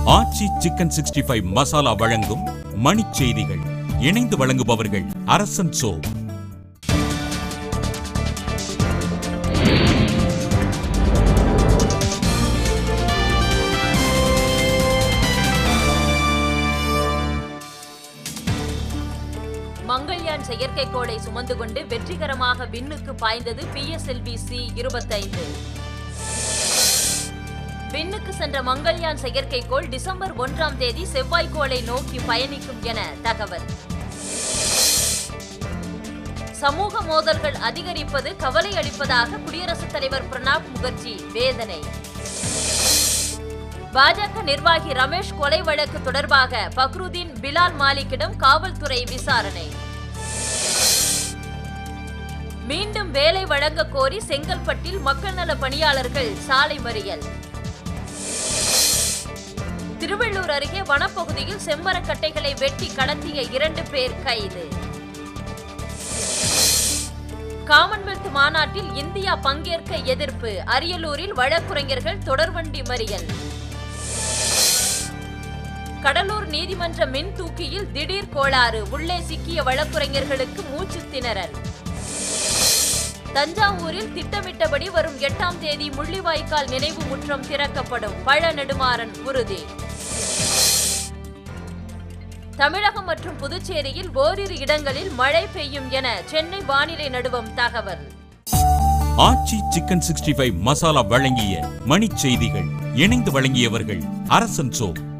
ஆச்சி chicken sixty five masala வழங்கும் மணிச் செய்திகள் இணைந்து வழங்குபவர்கள் அரசன் சோ மங்கள்யான் செயற்கைக்கோளை சுமந்து கொண்டு வெற்றிகரமாக விண்ணுக்கு பாய்ந்தது பிஎஸ்எல்வி சி இருபத்தைந்து விண்ணுக்கு சென்ற மங்கள்யான் செயற்கைக்கோள் டிசம்பர் ஒன்றாம் தேதி செவ்வாய்க்கோளை நோக்கி பயணிக்கும் என தகவல் சமூக மோதல்கள் அதிகரிப்பது கவலை அளிப்பதாக குடியரசுத் தலைவர் பிரணாப் முகர்ஜி வேதனை பாஜக நிர்வாகி ரமேஷ் கொலை வழக்கு தொடர்பாக பக்ருதீன் பிலால் மாலிக்கிடம் காவல்துறை விசாரணை மீண்டும் வேலை வழங்க கோரி செங்கல்பட்டில் மக்கள் நல பணியாளர்கள் சாலை மறியல் திருவள்ளூர் அருகே வனப்பகுதியில் செம்மரக்கட்டைகளை வெட்டி கடத்திய இரண்டு பேர் கைது காமன்வெல்த் மாநாட்டில் இந்தியா பங்கேற்க எதிர்ப்பு அரியலூரில் வழக்குரைஞர்கள் தொடர்வண்டி மறியல் கடலூர் நீதிமன்ற மின் தூக்கியில் திடீர் கோளாறு உள்ளே சிக்கிய வழக்குரைஞர்களுக்கு மூச்சு திணறல் தஞ்சாவூரில் திட்டமிட்டபடி வரும் எட்டாம் தேதி முள்ளிவாய்க்கால் நினைவு முற்றம் திறக்கப்படும் பழ நெடுமாறன் உறுதி தமிழகம் மற்றும் புதுச்சேரியில் ஓரிரு இடங்களில் மழை பெய்யும் என சென்னை வானிலை நடுவம் தகவல் Aachi chicken sixty five masala வழங்கிய மணிச் செய்திகள் இணைந்து வழங்கியவர்கள் அரசன் சோ